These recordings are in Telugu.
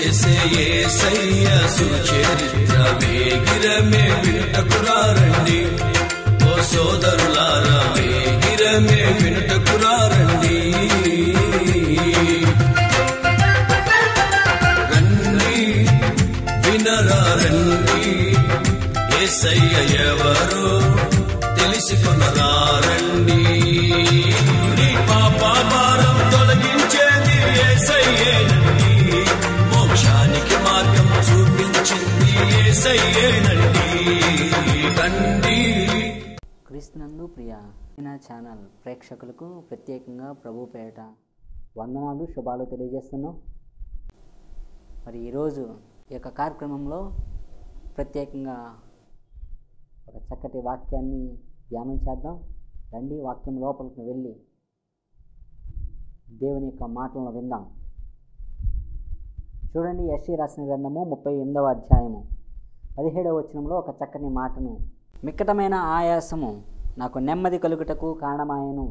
చేసే ఏసయ్య సుచరిత్ర వేగిరమే వినుటకురారండి ఓ సోదరులారా వేగిరమే వినుటకురారండి రండి వినరా రండి ఏసయ్య ఎవరో తెలుసుకునరా రండి నీ పాప భారం తొలగించేది ఏసయ్యేనండి మోక్షానికి మార్గం చూపించింది ఏసయ్యేనండి రండి క్రీస్తునందు ప్రియ నా ఛానల్ ప్రేక్షకులకు ప్రత్యేకంగా ప్రభు పేట వందనాలు శుభాలు తెలియజేస్తున్నాం మరి ఈరోజు ఈ యొక్క కార్యక్రమంలో ప్రత్యేకంగా ఒక చక్కటి వాక్యాన్ని ధ్యానం చేద్దాం రండి వాక్యం లోపలికి వెళ్ళి దేవుని యొక్క మాటలను విందాం చూడండి యశ్వి రాసిన గ్రంథము ముప్పై ఎనిమిదవ అధ్యాయము పదిహేడవ వచనంలో ఒక చక్కని మాటను మిక్కటమైన ఆయాసము నాకు నెమ్మది కలుగుటకు కారణమాయను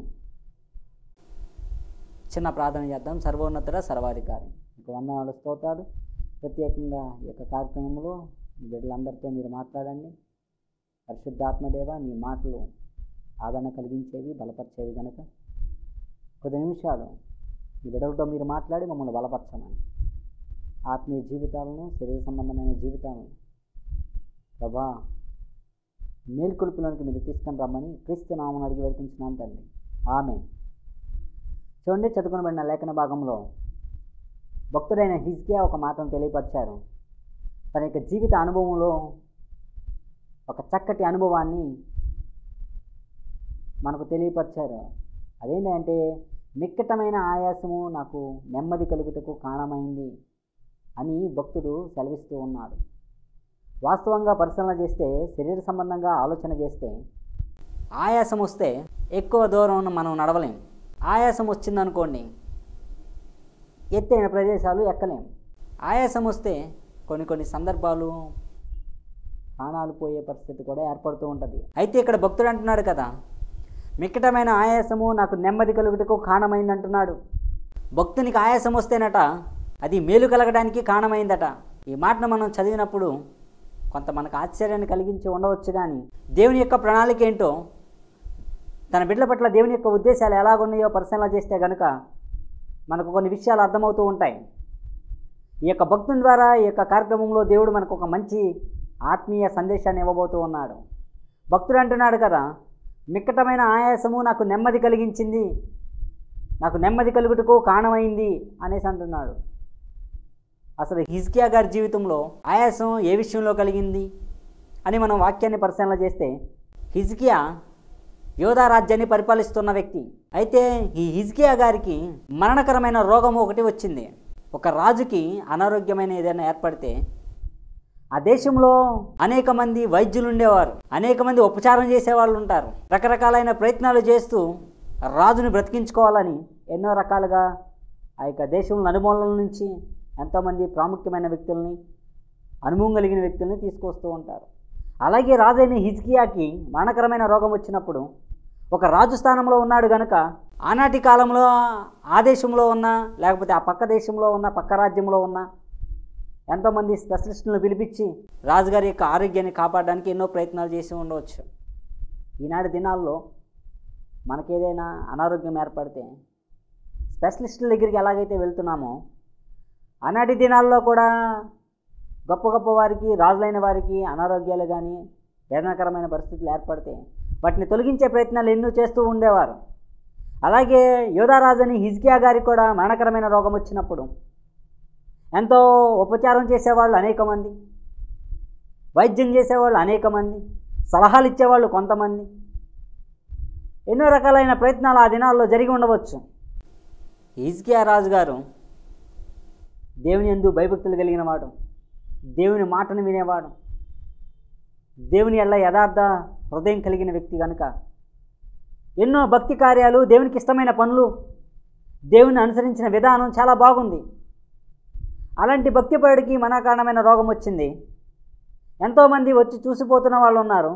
చిన్న ప్రార్థన చేద్దాం సర్వోన్నతుడ సర్వాధికారి మీకు వందనాలు స్తోత్రాలు ప్రత్యేకంగా ఈ యొక్క కార్యక్రమంలో మీ బిడ్డలందరితో మీరు మాట్లాడండి పరిశుద్ధాత్మదేవ నీ మాటలు ఆదరణ కలిగించేవి బలపరిచేవి కనుక కొద్ది నిమిషాలు మీ బిడ్డలతో మీరు మాట్లాడి మమ్మల్ని బలపరచమని ఆత్మీయ జీవితాలను శరీర సంబంధమైన జీవితాలను ప్రభా మేల్కొల్పులోనికి మీరు తీసుకొని రమ్మని క్రీస్తు నామం అడిగి వేడుకుంటున్నాం తండ్రి ఆమె చూడండి చదువుకునబడిన లేఖన భాగంలో భక్తుడైన హిజ్కియా ఒక మాటను తెలియపరిచారు తన యొక్క జీవిత అనుభవంలో ఒక చక్కటి అనుభవాన్ని మనకు తెలియపరిచారు అదేంటంటే మిక్కటమైన ఆయాసము నాకు నెమ్మది కలుగుటకు కారణమైంది అని భక్తుడు సెలవిస్తూ ఉన్నాడు వాస్తవంగా పరిశీలన చేస్తే శరీర సంబంధంగా ఆలోచన చేస్తే ఆయాసం వస్తే ఎక్కువ దూరం మనం నడవలేం ఆయాసం వచ్చిందనుకోండి ఎత్తైన ప్రదేశాలు ఎక్కలేం ఆయాసం వస్తే కొన్ని కొన్ని సందర్భాలు ప్రాణాలు పోయే పరిస్థితి కూడా ఏర్పడుతూ ఉంటుంది అయితే ఇక్కడ భక్తుడు అంటున్నాడు కదా మిక్కటమైన ఆయాసము నాకు నెమ్మది కలుగుటకు కారణమైంది అంటున్నాడు భక్తునికి ఆయాసం వస్తేనట అది మేలు కలగడానికి కారణమైందట ఈ మాటను మనం చదివినప్పుడు కొంత మనకు ఆశ్చర్యాన్ని కలిగించి ఉండవచ్చు కానీ దేవుని యొక్క ప్రణాళిక ఏంటో తన బిడ్డల పట్ల దేవుని యొక్క ఉద్దేశాలు ఎలాగున్నాయో పరిశీలన చేస్తే గనుక మనకు కొన్ని విషయాలు అర్థమవుతూ ఉంటాయి ఈ యొక్క భక్తుని ద్వారా ఈ యొక్క కార్యక్రమంలో దేవుడు మనకు ఒక మంచి ఆత్మీయ సందేశాన్ని ఇవ్వబోతూ ఉన్నాడు భక్తుడు అంటున్నాడు కదా మిక్కటమైన ఆయాసము నాకు నెమ్మది కలిగించింది నాకు నెమ్మది కలుగుటకు కారణమైంది అనేసి అంటున్నాడు అసలు హిజ్కియా గారి జీవితంలో ఆయాసం ఏ విషయంలో కలిగింది అని మనం వాక్యాన్ని పరిశీలన చేస్తే హిజ్కియా యోధా రాజ్యాన్ని పరిపాలిస్తున్న వ్యక్తి అయితే ఈ హిజ్కియా గారికి మరణకరమైన రోగం ఒకటి వచ్చింది ఒక రాజుకి అనారోగ్యమైన ఏదైనా ఏర్పడితే ఆ దేశంలో అనేక మంది వైద్యులు ఉండేవారు అనేక మంది ఉపచారం చేసేవాళ్ళు ఉంటారు రకరకాలైన ప్రయత్నాలు చేస్తూ రాజుని బ్రతికించుకోవాలని ఎన్నో రకాలుగా ఆ యొక్క దేశంలో నలుమూలల నుంచి ఎంతోమంది ప్రాముఖ్యమైన వ్యక్తుల్ని అనుభవం కలిగిన వ్యక్తుల్ని తీసుకొస్తూ ఉంటారు అలాగే రాజైన హిజ్కియాకి మరణకరమైన రోగం వచ్చినప్పుడు ఒక రాజు స్థానంలో ఉన్నాడు గనుక ఆనాటి కాలంలో ఆ దేశంలో ఉన్న లేకపోతే ఆ పక్క దేశంలో ఉన్న పక్క రాజ్యంలో ఉన్న ఎంతోమంది స్పెషలిస్టులను పిలిపించి రాజుగారి యొక్క ఆరోగ్యాన్ని కాపాడడానికి ఎన్నో ప్రయత్నాలు చేసి ఉండవచ్చు ఈనాటి దినాల్లో మనకేదైనా అనారోగ్యం ఏర్పడితే స్పెషలిస్టుల దగ్గరికి ఎలాగైతే వెళ్తున్నామో ఆనాటి దినాల్లో కూడా గొప్ప గొప్ప వారికి రాజులైన వారికి అనారోగ్యాలు కానీ వేదనకరమైన పరిస్థితులు ఏర్పడితే వాటిని తొలగించే ప్రయత్నాలు ఎన్నో చేస్తూ ఉండేవారు అలాగే యోధారాజుని హిజ్కియా గారికి కూడా మరణకరమైన రోగం వచ్చినప్పుడు ఎంతో ఉపచారం చేసేవాళ్ళు అనేక మంది వైద్యం చేసేవాళ్ళు అనేక మంది సలహాలు ఇచ్చేవాళ్ళు కొంతమంది ఎన్నో రకాలైన ప్రయత్నాలు ఆ దినాల్లో జరిగి ఉండవచ్చు హిజ్కియా రాజు గారు దేవుని ఎందు భయభక్తులు కలిగిన వాడు దేవుని మాటను వినేవాడు దేవుని ఎల్ల యథార్థ హృదయం కలిగిన వ్యక్తి కనుక ఎన్నో భక్తి కార్యాలు దేవునికి ఇష్టమైన పనులు దేవుని అనుసరించిన విధానం చాలా బాగుంది అలాంటి భక్తిపరుడికి మనాకారణమైన రోగం వచ్చింది ఎంతోమంది వచ్చి చూసిపోతున్న వాళ్ళు ఉన్నారు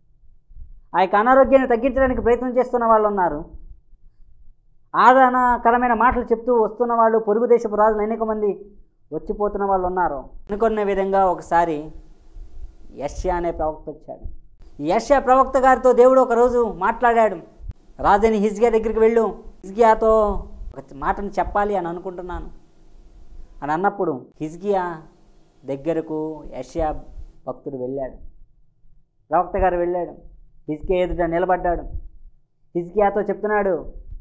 ఆ యొక్క అనారోగ్యాన్ని తగ్గించడానికి ప్రయత్నం చేస్తున్న వాళ్ళు ఉన్నారు ఆదరణకరమైన మాటలు చెప్తూ వస్తున్న వాళ్ళు పొరుగు దేశపు రాజులు అనేక మంది వచ్చిపోతున్న వాళ్ళు ఉన్నారు అనుకున్న విధంగా ఒకసారి యష్యా అనే ప్రవక్త వచ్చాడు ఈ యష్యా ప్రవక్త గారితో దేవుడు ఒకరోజు మాట్లాడాడు రాజని హిజ్గియా దగ్గరికి వెళ్ళు హిజ్గియాతో ఒక మాటను చెప్పాలి అని అనుకుంటున్నాను అని అన్నప్పుడు హిజ్గియా దగ్గరకు యష్యా భక్తుడు వెళ్ళాడు ప్రవక్త గారు వెళ్ళాడు హిజ్కియా ఎదుట నిలబడ్డాడు హిజ్కియాతో చెప్తున్నాడు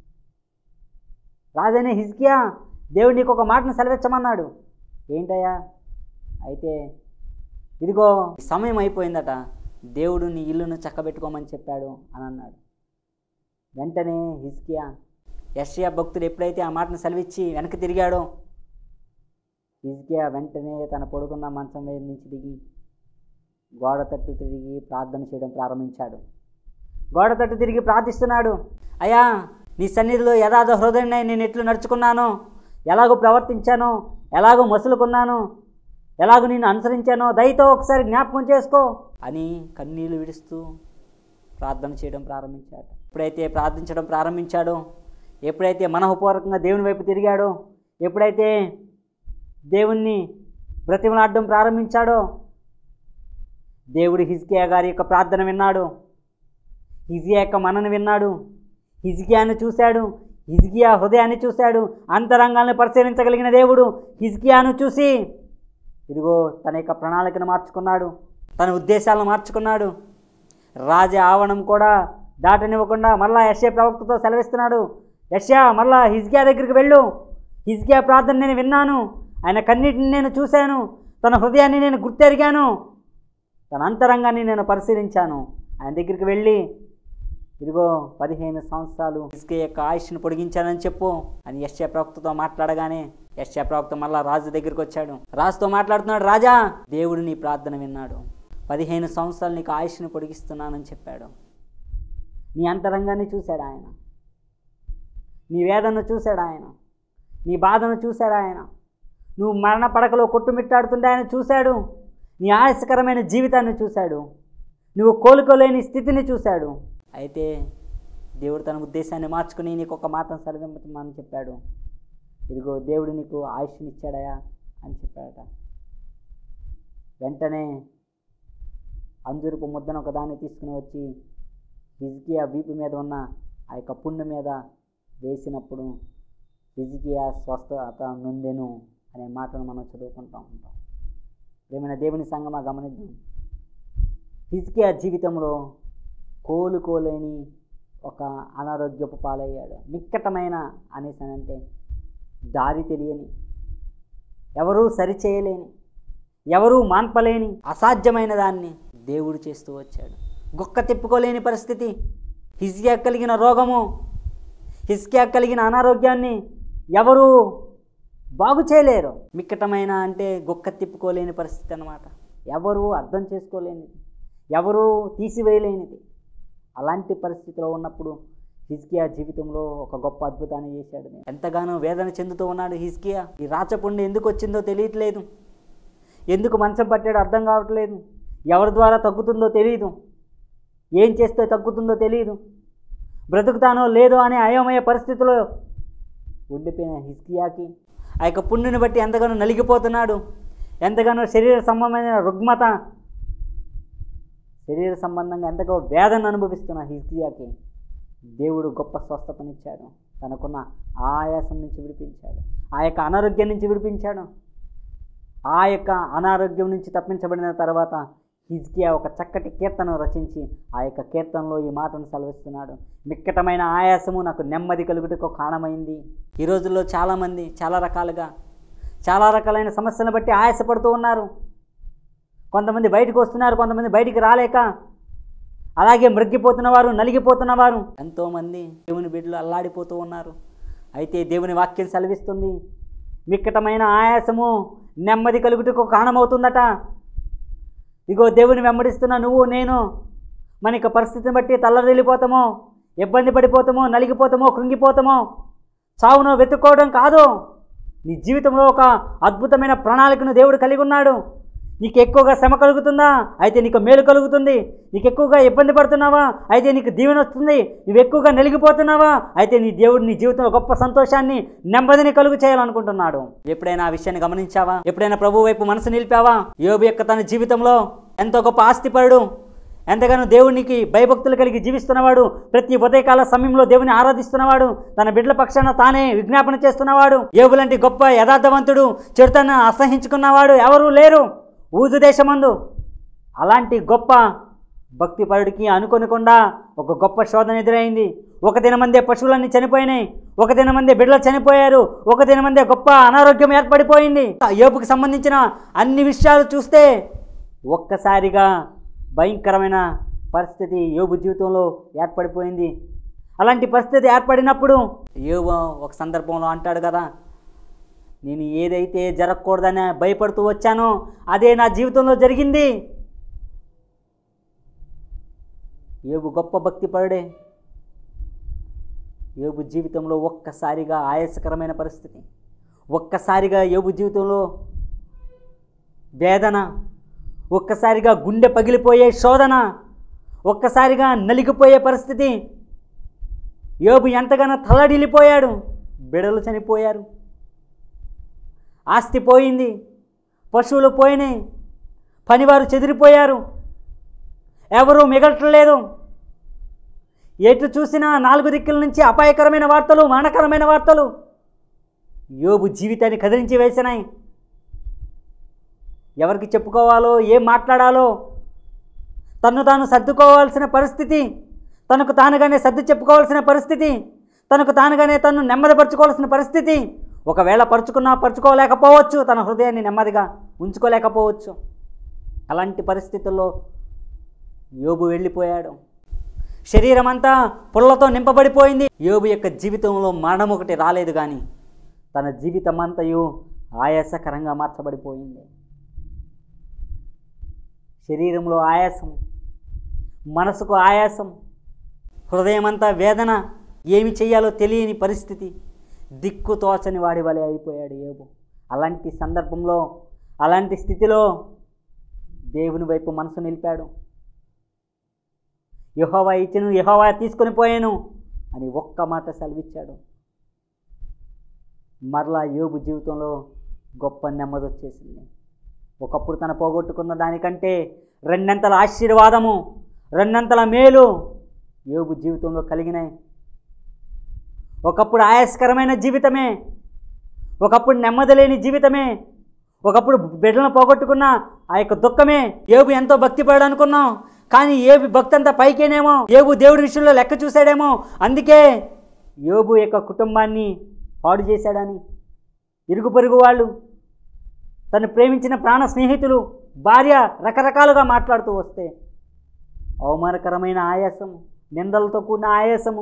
రాజనే హిజ్కియా దేవుడు నీకు ఒక మాటను సెలవిచ్చమన్నాడు ఏంటయ్యా అయితే ఇదిగో సమయం అయిపోయిందట దేవుడు నీ ఇల్లును చక్కబెట్టుకోమని చెప్పాడు అని అన్నాడు వెంటనే హిజ్కియా యష్యా భక్తుడు ఎప్పుడైతే ఆ మాటను సెలవిచ్చి వెనక్కి తిరిగాడో హిజ్కియా వెంటనే తన పడుకున్న మంచం మీద నుంచి దిగి గోడ తట్టు తిరిగి ప్రార్థన చేయడం ప్రారంభించాడు గోడ తట్టు తిరిగి ప్రార్థిస్తున్నాడు అయ్యా నీ సన్నిధిలో యథార్థ హృదయాన్ని నేను ఎట్లు నడుచుకున్నాను ఎలాగో ప్రవర్తించాను ఎలాగో మసులుకున్నాను ఎలాగో నేను అనుసరించానో దయతో ఒకసారి జ్ఞాపకం చేసుకో అని కన్నీళ్లు విడుస్తూ ప్రార్థన చేయడం ప్రారంభించాడు ఎప్పుడైతే ప్రార్థించడం ప్రారంభించాడో ఎప్పుడైతే మనఃపూర్వకంగా దేవుని వైపు తిరిగాడో ఎప్పుడైతే దేవుణ్ణి బ్రతిమలాడడం ప్రారంభించాడో దేవుడు హిజ్కియా గారి యొక్క ప్రార్థన విన్నాడు హిజ్కియా యొక్క మనను విన్నాడు హిజ్కియాను చూశాడు హిజ్కియా హృదయాన్ని చూశాడు అంతరంగాల్ని పరిశీలించగలిగిన దేవుడు హిజ్కియాను చూసి ఇదిగో తన యొక్క ప్రణాళికను మార్చుకున్నాడు తన ఉద్దేశాలను మార్చుకున్నాడు రాజ ఆవరణం కూడా దాటనివ్వకుండా మళ్ళా యశ్యా ప్రవక్తతో సెలవిస్తున్నాడు యశ్యా మళ్ళా హిజ్కియా దగ్గరికి వెళ్ళు హిజ్కియా ప్రార్థన నేను విన్నాను ఆయన కన్నిటిని నేను చూశాను తన హృదయాన్ని నేను గుర్తెరిగాను తన అంతరంగాన్ని నేను పరిశీలించాను ఆయన దగ్గరికి వెళ్ళి ఇదిగో పదిహేను సంవత్సరాలు హిజ్కియా యొక్క ఆయుష్ను పొడిగించానని చెప్పు అని యశ్యా ప్రవక్తతో మాట్లాడగానే యశ్యా ప్రవక్త మళ్ళా రాజు దగ్గరికి వచ్చాడు రాజుతో మాట్లాడుతున్నాడు రాజా దేవుడు నీ ప్రార్థన విన్నాడు పదిహేను సంవత్సరాలు నీకు ఆయుష్ను పొడిగిస్తున్నానని చెప్పాడు నీ అంతరంగాన్ని చూశాడు ఆయన నీ వేదనను చూశాడు ఆయన నీ బాధను చూశాడు ఆయన నువ్వు మరణ పడకలో కొట్టుమిట్టాడుతుంటే ఆయన చూశాడు నీ ఆయాసకరమైన జీవితాన్ని చూశాడు నువ్వు కోలుకోలేని స్థితిని చూశాడు అయితే దేవుడు తన ఉద్దేశాన్ని మార్చుకుని నీకు ఒక మాటను సెలవిమ్మని చెప్పాడు ఇదిగో దేవుడు నీకు ఆయుష్నిచ్చాడయా అని చెప్పాడట వెంటనే అంజురుపు ముద్దను ఒకదాన్ని తీసుకుని వచ్చి హిజ్కియా వీపు మీద ఉన్న ఆ యొక్క పుండు మీద వేసినప్పుడు హిజ్కియా స్వస్థత నొందెను అనే మాటను మనం చదువుకుంటూ ఉంటాం ఏమైనా దేవుని సంగమా గమనిద్దాం హిజ్కియా జీవితంలో కోలుకోలేని ఒక అనారోగ్యపు పాలయ్యాడు నిక్కటమైన అనేసి అని అంటే దారి తెలియని ఎవరూ సరిచేయలేని ఎవరూ మాన్పలేని అసాధ్యమైన దాన్ని దేవుడు చేస్తూ వచ్చాడు గొక్క తిప్పుకోలేని పరిస్థితి హిజ్కియా కలిగిన రోగము హిజ్కియా కలిగిన అనారోగ్యాన్ని ఎవరు బాగు చేయలేరు మిక్కటమైన అంటే గొక్క తిప్పుకోలేని పరిస్థితి అన్నమాట ఎవరు అర్థం చేసుకోలేనిది ఎవరు తీసివేయలేనిది అలాంటి పరిస్థితిలో ఉన్నప్పుడు హిజ్కియా జీవితంలో ఒక గొప్ప అద్భుతాన్ని చేశాడు ఎంతగానో వేదన చెందుతూ ఉన్నాడు హిజ్కియా ఈ రాచపుండి ఎందుకు వచ్చిందో తెలియట్లేదు ఎందుకు మంచం పట్టాడో అర్థం కావట్లేదు ఎవరి ద్వారా తగ్గుతుందో తెలియదు ఏం చేస్తే తగ్గుతుందో తెలియదు బ్రతుకుతానో లేదో అనే అయోమయ పరిస్థితిలో ఉండిపోయిన హిస్కియాకి ఆ యొక్క పుణ్యుని బట్టి ఎంతగానో నలిగిపోతున్నాడు ఎంతగానో శరీర సంబంధమైన రుగ్మత శరీర సంబంధంగా ఎంతగా వేదన అనుభవిస్తున్న హిస్కియాకి దేవుడు గొప్ప స్వస్థతనిచ్చాడు తనకున్న ఆయాసం నుంచి విడిపించాడు ఆ యొక్క అనారోగ్యం నుంచి విడిపించాడు ఆ యొక్క అనారోగ్యం నుంచి తప్పించబడిన తర్వాత హిజ్కియా ఒక చక్కటి కీర్తన రచించి ఆ యొక్క కీర్తనలో ఈ మాటను సెలవిస్తున్నాడు మిక్కటమైన ఆయాసము నాకు నెమ్మది కలుగుటకు కారణమైంది ఈ రోజుల్లో చాలామంది చాలా రకాలుగా చాలా రకాలైన సమస్యలను బట్టి ఆయాసపడుతూ ఉన్నారు కొంతమంది బయటకు వస్తున్నారు కొంతమంది బయటికి రాలేక అలాగే మృగ్గిపోతున్న వారు నలిగిపోతున్నవారు ఎంతోమంది దేవుని బిడ్డలు అల్లాడిపోతూ ఉన్నారు అయితే దేవుని వాక్యం సెలవిస్తుంది మిక్కటమైన ఆయాసము నెమ్మది కలుగుటకు కారణమవుతుందట ఇగో దేవుని వెంబడిస్తున్న నువ్వు నేను మన యొక్క పరిస్థితిని బట్టి తల్లడిల్లిపోతామో ఇబ్బంది పడిపోతామో నలిగిపోతామో కృంగిపోతామో చావును వెతుక్కోవడం కాదు నీ జీవితంలో ఒక అద్భుతమైన ప్రణాళికను దేవుడు కలిగి ఉన్నాడు నీకు ఎక్కువగా శ్రమ కలుగుతుందా అయితే నీకు మేలు కలుగుతుంది నీకు ఎక్కువగా ఇబ్బంది పడుతున్నావా అయితే నీకు దీవెన వస్తుంది నువ్వు ఎక్కువగా నలిగిపోతున్నావా అయితే నీ దేవుడు నీ జీవితంలో గొప్ప సంతోషాన్ని నెమ్మదిని కలుగు చేయాలనుకుంటున్నాడు ఎప్పుడైనా ఆ విషయాన్ని గమనించావా ఎప్పుడైనా ప్రభు వైపు మనసు నిలిపావా యోబు యొక్క తన జీవితంలో ఎంతో గొప్ప ఆస్తిపరుడు ఎంతగానో దేవునికి భయభక్తులు కలిగి జీవిస్తున్నవాడు ప్రతి ఉదయకాల సమయంలో దేవుని ఆరాధిస్తున్నవాడు తన బిడ్డల పక్షాన తానే విజ్ఞాపన చేస్తున్నవాడు ఏబులంటి గొప్ప యథార్థవంతుడు చెడుతను అసహించుకున్నవాడు ఎవరూ లేరు ఊజు దేశమందు అలాంటి గొప్ప భక్తిపరుడికి అనుకొనకుండా ఒక గొప్ప శోధన ఎదురైంది ఒక దినమందే పశువులన్నీ చనిపోయినాయి ఒక దినమందే బిడ్డలు చనిపోయారు ఒక దినమందే గొప్ప అనారోగ్యం ఏర్పడిపోయింది యోపుకి సంబంధించిన అన్ని విషయాలు చూస్తే ఒక్కసారిగా భయంకరమైన పరిస్థితి యోబు జీవితంలో ఏర్పడిపోయింది అలాంటి పరిస్థితి ఏర్పడినప్పుడు యోబు ఒక సందర్భంలో అంటాడు కదా నేను ఏదైతే జరగకూడదని భయపడుతూ వచ్చానో అదే నా జీవితంలో జరిగింది యోబు గొప్ప భక్తిపరుడే యోబు జీవితంలో ఒక్కసారిగా ఆయాసకరమైన పరిస్థితి ఒక్కసారిగా యోబు జీవితంలో వేదన ఒక్కసారిగా గుండె పగిలిపోయే శోధన ఒక్కసారిగా నలిగిపోయే పరిస్థితి యోబు ఎంతగానో తల్లడిల్లిపోయాడు బిడలు చనిపోయారు ఆస్తి పోయింది పశువులు పోయినాయి పనివారు చెదిరిపోయారు ఎవరూ మిగలట్లేదు ఎటు చూసినా నాలుగు దిక్కుల నుంచి అపాయకరమైన వార్తలు మానకరమైన వార్తలు యోబు జీవితాన్ని కదిలించి వేసినాయి ఎవరికి చెప్పుకోవాలో ఏం మాట్లాడాలో తను తాను సర్దుకోవాల్సిన పరిస్థితి తనకు తానుగానే సర్దు చెప్పుకోవాల్సిన పరిస్థితి తనకు తానుగానే తను నెమ్మదిపరచుకోవాల్సిన పరిస్థితి ఒకవేళ పరుచుకున్నా పరుచుకోలేకపోవచ్చు తన హృదయాన్ని నెమ్మదిగా ఉంచుకోలేకపోవచ్చు అలాంటి పరిస్థితుల్లో యోబు వెళ్ళిపోయాడు శరీరం అంతా పుల్లతో నింపబడిపోయింది యోబు యొక్క జీవితంలో మరణం ఒకటి రాలేదు కానీ తన జీవితం అంతయు ఆయాసకరంగా మార్చబడిపోయింది శరీరంలో ఆయాసం మనసుకు ఆయాసం హృదయమంతా వేదన ఏమి చెయ్యాలో తెలియని పరిస్థితి దిక్కు తోచని వాడి వలె అయిపోయాడు యోబు అలాంటి సందర్భంలో అలాంటి స్థితిలో దేవుని వైపు మనసు నిలిపాడు యహోవా ఇచ్చిన యహోవా తీసుకొని పోయాను అని ఒక్క మాట సెలవిచ్చాడు మరలా యోబు జీవితంలో గొప్ప నెమ్మది వచ్చేసింది ఒకప్పుడు తన పోగొట్టుకున్న దానికంటే రెండంతల ఆశీర్వాదము రెండంతల మేలు యోబు జీవితంలో కలిగినాయి ఒకప్పుడు ఆయాస్కరమైన జీవితమే ఒకప్పుడు నెమ్మది లేని జీవితమే ఒకప్పుడు బిడ్డలను పోగొట్టుకున్న ఆ యొక్క దుఃఖమే ఏబు ఎంతో భక్తిపడాడు అనుకున్నాం కానీ ఏబు భక్తి అంతా పైకేనేమో ఏబు దేవుడి విషయంలో లెక్క చూశాడేమో అందుకే యోబు యొక్క కుటుంబాన్ని పాడు చేశాడని ఇరుగు పొరుగు వాళ్ళు తను ప్రేమించిన ప్రాణ స్నేహితులు భార్య రకరకాలుగా మాట్లాడుతూ వస్తే అవమానకరమైన ఆయాసము నిందలతో కూడిన ఆయాసము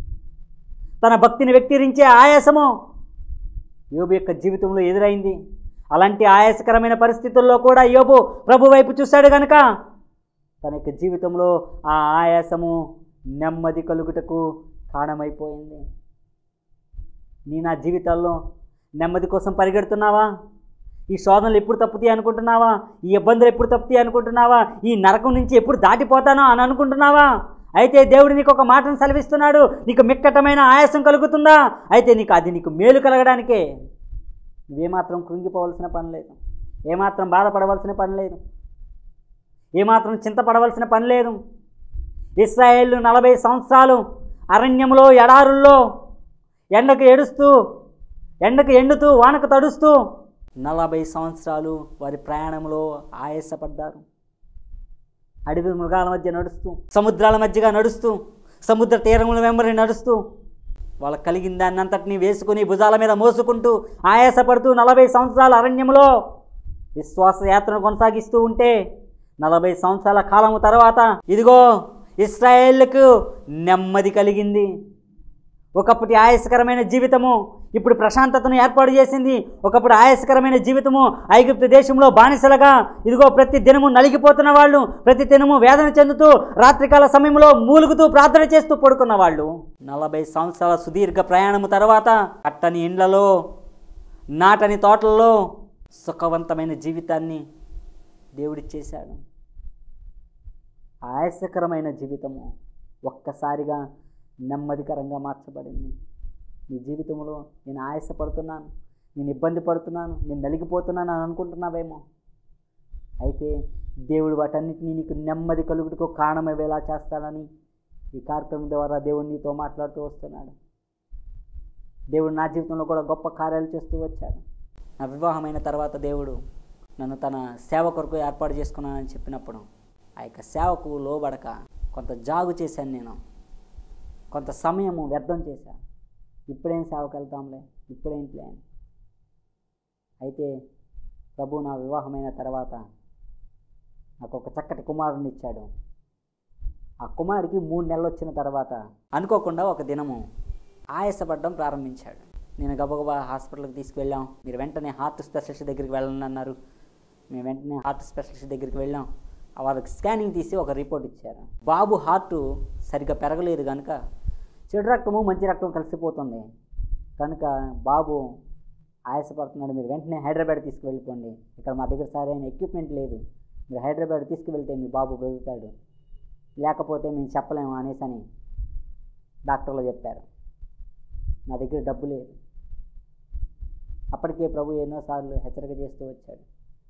తన భక్తిని వ్యక్తీకరించే ఆయాసము యోబు యొక్క జీవితంలో ఎదురైంది అలాంటి ఆయాసకరమైన పరిస్థితుల్లో కూడా యోబు ప్రభు వైపు చూశాడు గనుక తన యొక్క జీవితంలో ఆ ఆయాసము నెమ్మది కలుగుటకు కారణమైపోయింది నీ నా జీవితాల్లో నెమ్మది కోసం పరిగెడుతున్నావా ఈ శోధనలు ఎప్పుడు తప్పుతాయి అనుకుంటున్నావా ఈ ఇబ్బందులు ఎప్పుడు తప్పుతాయి అనుకుంటున్నావా ఈ నరకం నుంచి ఎప్పుడు దాటిపోతానో అని అనుకుంటున్నావా అయితే దేవుడు నీకు ఒక మాటను సెలవిస్తున్నాడు నీకు మిక్కటమైన ఆయాసం కలుగుతుందా అయితే నీకు అది నీకు మేలు కలగడానికే నువ్వేమాత్రం కృంగిపోవలసిన పని లేదు ఏమాత్రం బాధపడవలసిన పని లేదు ఏమాత్రం చింతపడవలసిన పని లేదు ఇస్రాయేళ్ళు నలభై సంవత్సరాలు అరణ్యంలో ఎడారుల్లో ఎండకు ఏడుస్తూ ఎండకు ఎండుతూ వానకు తడుస్తూ నలభై సంవత్సరాలు వారి ప్రయాణంలో ఆయాసపడ్డారు అడవి మృగాల మధ్య నడుస్తూ సముద్రాల మధ్యగా నడుస్తూ సముద్ర తీరముల వెంబడి నడుస్తూ వాళ్ళకి కలిగిన దాన్ని అంతటినీ వేసుకుని భుజాల మీద మోసుకుంటూ ఆయాసపడుతూ నలభై సంవత్సరాల అరణ్యంలో విశ్వాస యాత్రను కొనసాగిస్తూ ఉంటే నలభై సంవత్సరాల కాలము తర్వాత ఇదిగో ఇస్రాయేళ్లకు నెమ్మది కలిగింది ఒకప్పటి ఆయాసకరమైన జీవితము ఇప్పుడు ప్రశాంతతను ఏర్పాటు చేసింది ఒకప్పుడు ఆయాసకరమైన జీవితము ఐగుప్తు దేశంలో బానిసలుగా ఇదిగో ప్రతి దినము నలిగిపోతున్న వాళ్ళు ప్రతి దినము వేదన చెందుతూ రాత్రికాల సమయంలో మూలుగుతూ ప్రార్థన చేస్తూ పడుకున్న వాళ్ళు నలభై సంవత్సరాల సుదీర్ఘ ప్రయాణము తర్వాత అట్టని ఇండ్లలో నాటని తోటల్లో సుఖవంతమైన జీవితాన్ని దేవుడిచ్చేశాడు ఆయాసకరమైన జీవితము ఒక్కసారిగా నెమ్మదికరంగా మార్చబడింది నీ జీవితంలో నేను ఆయాసపడుతున్నాను నేను ఇబ్బంది పడుతున్నాను నేను నలిగిపోతున్నాను అని అనుకుంటున్నావేమో అయితే దేవుడు వాటన్నిటినీ నీకు నెమ్మది కలుగుటకు కారణమయ్యేలా చేస్తాడని ఈ కార్యక్రమం ద్వారా దేవుడు నీతో మాట్లాడుతూ వస్తున్నాడు దేవుడు నా జీవితంలో కూడా గొప్ప కార్యాలు చేస్తూ వచ్చాడు నా వివాహమైన తర్వాత దేవుడు నన్ను తన సేవ కొరకు ఏర్పాటు చేసుకున్నానని చెప్పినప్పుడు ఆ యొక్క సేవకు లోబడక కొంత జాగు చేశాను నేను కొంత సమయము వ్యర్థం చేశాను ఇప్పుడేం సేవకు వెళ్తాంలే ఇప్పుడేంట్లే అని అయితే ప్రభు నా వివాహమైన తర్వాత నాకు ఒక చక్కటి కుమారుని ఇచ్చాడు ఆ కుమారుడికి మూడు నెలలు వచ్చిన తర్వాత అనుకోకుండా ఒక దినము ఆయాసపడడం ప్రారంభించాడు నేను గబగబా హాస్పిటల్కి తీసుకువెళ్ళాం మీరు వెంటనే హార్ట్ స్పెషలిస్ట్ దగ్గరికి వెళ్ళండి అన్నారు మేము వెంటనే హార్ట్ స్పెషలిస్ట్ దగ్గరికి వెళ్ళాం వాళ్ళకి స్కానింగ్ తీసి ఒక రిపోర్ట్ ఇచ్చారు బాబు హార్ట్ సరిగ్గా పెరగలేదు కనుక చెడు రక్తము మంచి రక్తం కలిసిపోతుంది కనుక బాబు ఆయాసపడుతున్నాడు మీరు వెంటనే హైదరాబాద్ తీసుకువెళ్ళిపోండి ఇక్కడ మా దగ్గర సరైన ఎక్విప్మెంట్ లేదు మీరు హైదరాబాద్ తీసుకువెళ్తే మీ బాబు బ్రతుకుతాడు లేకపోతే మేము చెప్పలేము అనేసి అని డాక్టర్లు చెప్పారు నా దగ్గర డబ్బు లేదు అప్పటికే ప్రభు ఎన్నోసార్లు హెచ్చరిక చేస్తూ వచ్చాడు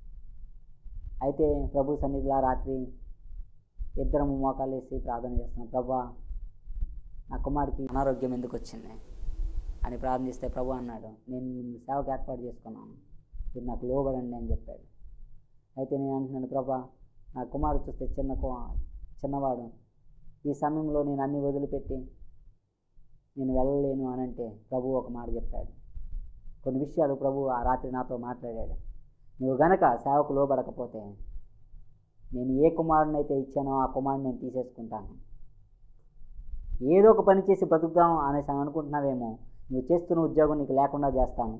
అయితే ప్రభు సన్నిధిలో రాత్రి ఇద్దరము మోకాలు వేసి ప్రార్థన చేస్తున్నాం ప్రభా నా కుమారుడికి అనారోగ్యం ఎందుకు వచ్చింది అని ప్రార్థిస్తే ప్రభు అన్నాడు నేను నిన్ను సేవకు ఏర్పాటు చేసుకున్నాను మీరు నాకు లోబడండి అని చెప్పాడు అయితే నేను అంటున్నాను ప్రభా నా కుమారుడు చూస్తే చిన్న కు- చిన్నవాడు ఈ సమయంలో నేను అన్ని వదిలిపెట్టి నేను వెళ్ళలేను అని అంటే ప్రభు ఒక మాట చెప్పాడు కొన్ని విషయాలు ప్రభు ఆ రాత్రి నాతో మాట్లాడాడు నువ్వు గనక సేవకు లోబడకపోతే నేను ఏ కుమారుని అయితే ఇచ్చానో ఆ కుమారుని నేను తీసేసుకుంటాను ఏదో ఒక పని చేసి బతుకుదాం అనేసి అని అనుకుంటున్నావేమో నువ్వు చేస్తున్న ఉద్యోగం నీకు లేకుండా చేస్తాను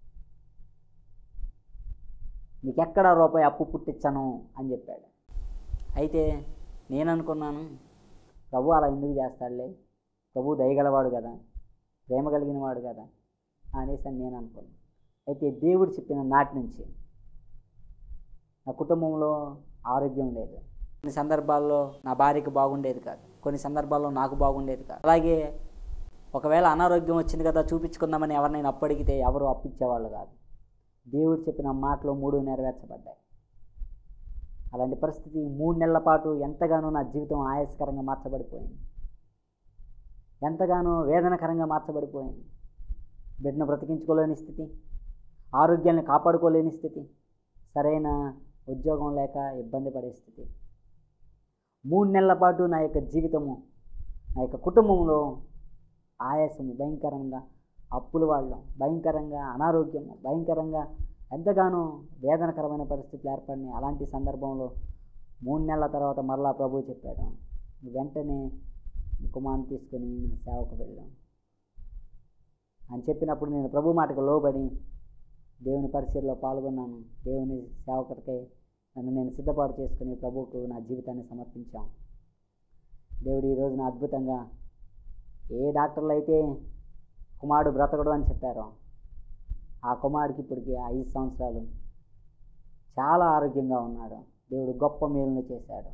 నీకెక్కడ రూపాయి అప్పు పుట్టించను అని చెప్పాడు అయితే నేను అనుకున్నాను ప్రభు అలా ఎందుకు చేస్తాడులే ప్రభు దయగలవాడు కదా ప్రేమ కలిగిన వాడు కదా అనేసి అని నేను అనుకున్నాను అయితే దేవుడు చెప్పిన నాటి నుంచి నా కుటుంబంలో ఆరోగ్యం లేదు కొన్ని సందర్భాల్లో నా భార్యకు బాగుండేది కాదు కొన్ని సందర్భాల్లో నాకు బాగుండేది కాదు అలాగే ఒకవేళ అనారోగ్యం వచ్చింది కదా చూపించుకుందామని ఎవరినైనా అప్పడిగితే ఎవరు అప్పిచ్చేవాళ్ళు కాదు దేవుడు చెప్పిన మాటలు మూడు నెరవేర్చబడ్డాయి అలాంటి పరిస్థితి మూడు నెలల పాటు ఎంతగానో నా జీవితం ఆయాసకరంగా మార్చబడిపోయింది ఎంతగానో వేదనకరంగా మార్చబడిపోయింది బిడ్డను బ్రతికించుకోలేని స్థితి ఆరోగ్యాన్ని కాపాడుకోలేని స్థితి సరైన ఉద్యోగం లేక ఇబ్బంది పడే స్థితి మూడు నెలల పాటు నా యొక్క జీవితము నా యొక్క కుటుంబంలో ఆయాసము భయంకరంగా అప్పుల వాళ్ళం భయంకరంగా అనారోగ్యము భయంకరంగా ఎంతగానో వేదనకరమైన పరిస్థితులు ఏర్పడినాయి అలాంటి సందర్భంలో మూడు నెలల తర్వాత మరలా ప్రభు చెప్పాడు "నువ్వు వెంటనే నీ కుమారుని తీసుకొని నా సేవకు వెళ్ళాం అని చెప్పినప్పుడు నేను ప్రభు మాటకు లోబడి దేవుని పరిచయలో పాల్గొన్నాను దేవుని సేవకుడికై నన్ను నేను సిద్ధపాటు చేసుకుని ప్రభువుకు నా జీవితాన్ని సమర్పించాం దేవుడు ఈ రోజున అద్భుతంగా ఏ డాక్టర్లు అయితే కుమారుడు బ్రతకడు అని చెప్పారో ఆ కుమారుడికి ఇప్పటికి ఐదు సంవత్సరాలు చాలా ఆరోగ్యంగా ఉన్నాడు దేవుడు గొప్ప మేలును చేశాడు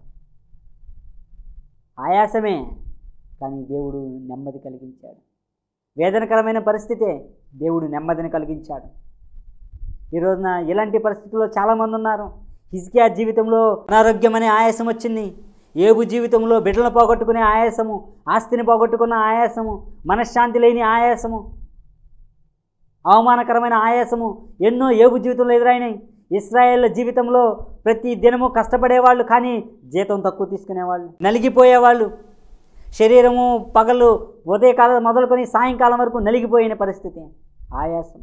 ఆయాసమే కానీ దేవుడు నెమ్మది కలిగించాడు వేదనకరమైన పరిస్థితే దేవుడు నెమ్మదిని కలిగించాడు ఈ రోజున ఇలాంటి పరిస్థితుల్లో చాలామంది ఉన్నారు హిజ్కియా జీవితంలో అనారోగ్యం అనే ఆయాసం వచ్చింది ఏబు జీవితంలో బిడ్డలను పోగొట్టుకునే ఆయాసము ఆస్తిని పోగొట్టుకున్న ఆయాసము మనశ్శాంతి లేని ఆయాసము అవమానకరమైన ఆయాసము ఎన్నో ఏబు జీవితంలో ఎదురైనాయి ఇస్రాయేల్ జీవితంలో ప్రతి దినము కష్టపడేవాళ్ళు కానీ జీతం తక్కువ తీసుకునేవాళ్ళు నలిగిపోయేవాళ్ళు శరీరము పగలు ఉదయకాలం మొదలుకొని సాయంకాలం వరకు నలిగిపోయిన పరిస్థితి ఆయాసం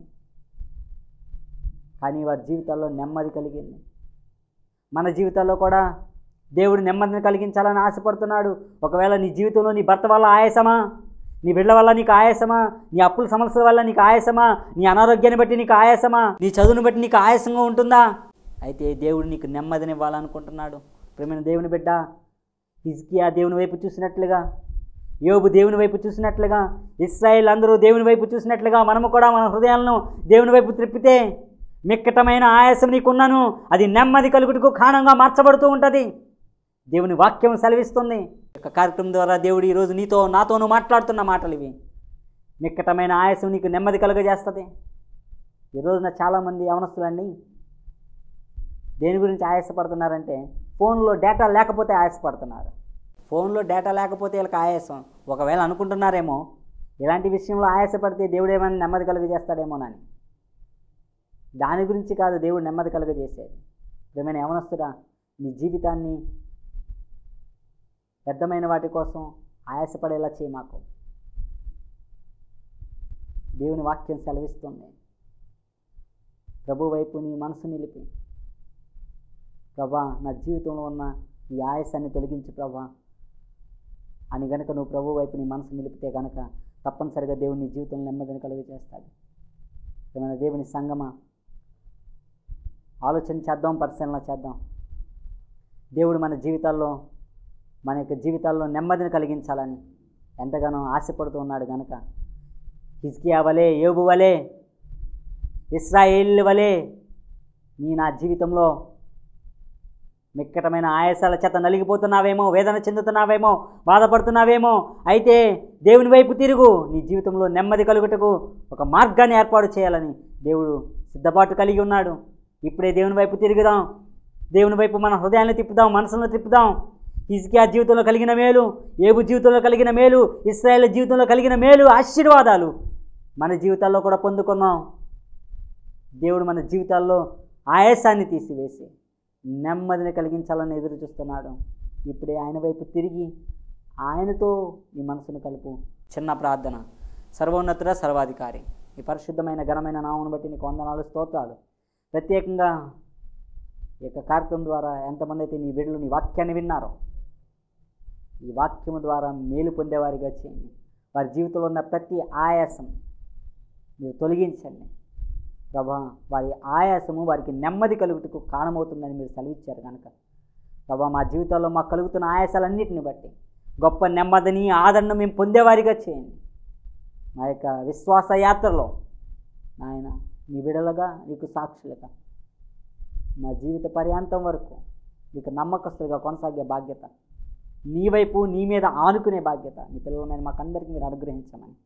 కానీ వారి జీవితాల్లో నెమ్మది కలిగింది మన జీవితాల్లో కూడా దేవుడు నెమ్మదిని కలిగించాలని ఆశపడుతున్నాడు ఒకవేళ నీ జీవితంలో నీ భర్త వల్ల ఆయాసమా నీ బిడ్డ వల్ల నీకు ఆయాసమా నీ అప్పుల సమస్యల వల్ల నీకు ఆయాసమా నీ అనారోగ్యాన్ని బట్టి నీకు ఆయాసమా నీ చదువుని బట్టి నీకు ఆయాసంగా ఉంటుందా అయితే దేవుడు నీకు నెమ్మదిని ఇవ్వాలనుకుంటున్నాడు ప్రేమైన దేవుని బిడ్డ హిజ్కియా దేవుని వైపు చూసినట్లుగా యోబు దేవుని వైపు చూసినట్లుగా ఇస్రాయేల్ అందరూ దేవుని వైపు చూసినట్లుగా మనము కూడా మన హృదయాలను దేవుని వైపు త్రిప్పితే మిక్కటమైన ఆయాసం నీకున్నను అది నెమ్మది కలుగుటకు కారణంగా మార్చబడుతూ ఉంటుంది దేవుని వాక్యం సెలవిస్తుంది ఈ యొక్క కార్యక్రమం ద్వారా దేవుడు ఈరోజు నీతో నాతోనూ మాట్లాడుతున్న మాటలు ఇవి మిక్కటమైన ఆయాసం నీకు నెమ్మది కలుగజేస్తుంది ఈ రోజున చాలామంది యవనస్తులండి దేని గురించి ఆయాసపడుతున్నారంటే ఫోన్లో డేటా లేకపోతే ఆయాసపడుతున్నారు ఫోన్లో డేటా లేకపోతే వీళ్ళకి ఆయాసం ఒకవేళ అనుకుంటున్నారేమో ఇలాంటి విషయంలో ఆయాసపడితే దేవుడు ఏమైనా నెమ్మది కలుగజేస్తాడేమోనని దాని గురించి కాదు దేవుడు నెమ్మది కలుగజేసేది ఏమైనా యవనస్తుడా నీ జీవితాన్ని పెద్దమైన వాటి కోసం ఆయాసపడేలా చేయి మాకు దేవుని వాక్యం సెలవిస్తుంది ప్రభు వైపు నీ మనసు నిలిపి ప్రభా నా జీవితంలో ఉన్న ఈ ఆయాసాన్ని తొలగించి ప్రభా అని గనుక నువ్వు ప్రభు వైపు నీ మనసు నిలిపితే గనక తప్పనిసరిగా దేవుడు నీ జీవితంలో నెమ్మదిని కలుగు చేస్తాడు ఏమైనా దేవుని సంగమా ఆలోచన చేద్దాం పరిశీలన చేద్దాం దేవుడు మన జీవితాల్లో మన యొక్క జీవితాల్లో నెమ్మదిని కలిగించాలని ఎంతగానో ఆశపడుతూ ఉన్నాడు కనుక హిజ్కియా వలే యోబు వలే ఇస్రాయేల్ వలే నీ నా జీవితంలో మిక్కటమైన ఆయాసాల చేత నలిగిపోతున్నావేమో వేదన చెందుతున్నావేమో బాధపడుతున్నావేమో అయితే దేవుని వైపు తిరుగు నీ జీవితంలో నెమ్మది కలుగుటకు ఒక మార్గాన్ని ఏర్పాటు చేయాలని దేవుడు సిద్ధపాటు కలిగి ఉన్నాడు ఇప్పుడే దేవుని వైపు తిరుగుదాం దేవుని వైపు మన హృదయాన్ని తిప్పుదాం మనసును తిప్పుదాం హిజ్కియా జీవితంలో కలిగిన మేలు ఏబు జీవితంలో కలిగిన మేలు ఇస్రాయేల్ జీవితంలో కలిగిన మేలు ఆశీర్వాదాలు మన జీవితాల్లో కూడా పొందుకున్నాం దేవుడు మన జీవితాల్లో ఆయాసాన్ని తీసివేసి నెమ్మదిని కలిగించాలని ఎదురు చూస్తున్నాడు ఇప్పుడే ఆయన వైపు తిరిగి ఆయనతో నీ మనసును కలుపు చిన్న ప్రార్థన సర్వోన్నతుడ సర్వాధికారి ఈ పరిశుద్ధమైన ఘనమైన నామను బట్టి నీకు వందనాలు స్తోత్రాలు ప్రత్యేకంగా ఈ యొక్క కార్యక్రమం ద్వారా ఎంతమంది అయితే నీ బిడ్డలు నీ వాక్యాన్ని విన్నారో ఈ వాక్యము ద్వారా మేలు పొందేవారిగా చేయండి వారి జీవితంలో ఉన్న ప్రతి ఆయాసం మీరు తొలగించండి ప్రభా వారి ఆయాసము వారికి నెమ్మది కలుగుటకు కారణమవుతుందని మీరు సెలవిచ్చారు కనుక ప్రభా మా జీవితాల్లో మాకు కలుగుతున్న ఆయాసాలన్నిటిని బట్టి గొప్ప నెమ్మదిని ఆదరణ మేము పొందేవారిగా చేయండి మా యొక్క విశ్వాస యాత్రలో నాయన నీ విడలుగా నీకు సాక్షులుగా మా జీవిత పర్యాంతం వరకు నీకు నమ్మకస్తులుగా కొనసాగే బాధ్యత నీ వైపు నీ మీద ఆనుకునే బాధ్యత నీ పిల్లల మీద మాకందరికీ మీరు అనుగ్రహించమని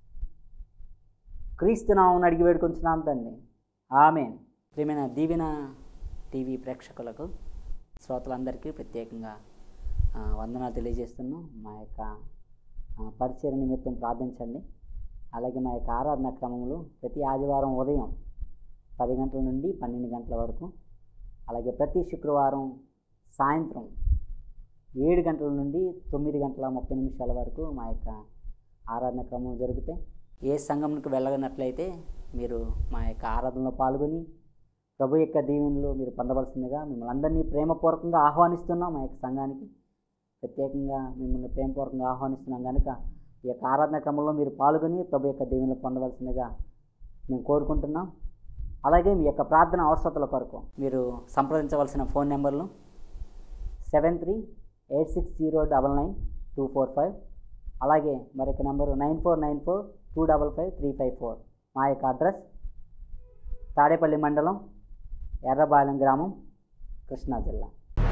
క్రీస్తునామం అడిగి వేడుకొంచున్నాం తండ్రి ఆమె ప్రియమైన దీవెన టీవీ ప్రేక్షకులకు శ్రోతలందరికీ ప్రత్యేకంగా ఆ, వందనాలు తెలియజేస్తున్నాం మా యొక్క ఆ, పరిచయ నిమిత్తం ప్రార్థించండి అలాగే మా యొక్క ఆరాధన క్రమంలో ప్రతి ఆదివారం ఉదయం పది గంటల నుండి పన్నెండు గంటల వరకు అలాగే ప్రతి శుక్రవారం సాయంత్రం ఏడు గంటల నుండి తొమ్మిది గంటల ముప్పై నిమిషాల వరకు మా యొక్క ఆరాధన క్రమం జరుగుతాయి ఏ సంఘంకి వెళ్ళగనట్లయితే మీరు మా యొక్క ఆరాధనలో పాల్గొని ప్రభు యొక్క దీవెనలు మీరు పొందవలసిందిగా మిమ్మల్ని అందరినీ ప్రేమపూర్వకంగా ఆహ్వానిస్తున్నాం మా యొక్క సంఘానికి ప్రత్యేకంగా మిమ్మల్ని ప్రేమపూర్వకంగా ఆహ్వానిస్తున్నాం కనుక ఈ యొక్క ఆరాధన క్రమంలో మీరు పాల్గొని ప్రభు యొక్క దీవెనలు పొందవలసిందిగా మేము కోరుకుంటున్నాం అలాగే మీ యొక్క ప్రార్థన అవసరతల కొరకు మీరు సంప్రదించవలసిన ఫోన్ నెంబర్లు seven three eight six zero double nine two four five అలాగే మరొక number nine four nine four two double five three five four మా యొక్క అడ్రస్ తాడేపల్లి మండలం ఎర్రబాలెం గ్రామం కృష్ణా జిల్లా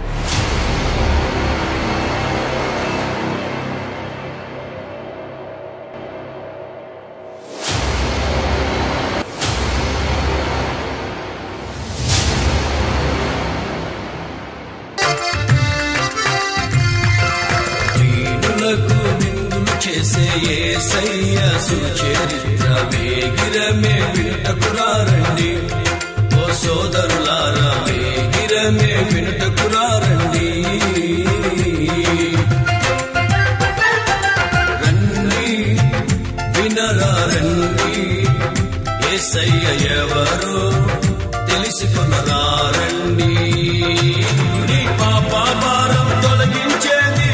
దీనులకు నిందులు చేసే ఏసయ్య సుచరిత్ర వేగిరమే వినుటకురారండి ఓ సోదరులారా వేగిరమే వినుటకురారండి రండి వినరా రండి ఏసయ్య ఎవరో తెలుసుకొనరా రండి నీ పాప భారం తొలగించేది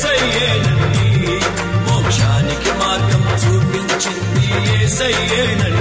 ఏసయ్యేనండి మోక్షానికి మార్గం చూపించింది ఏసయ్యేనండి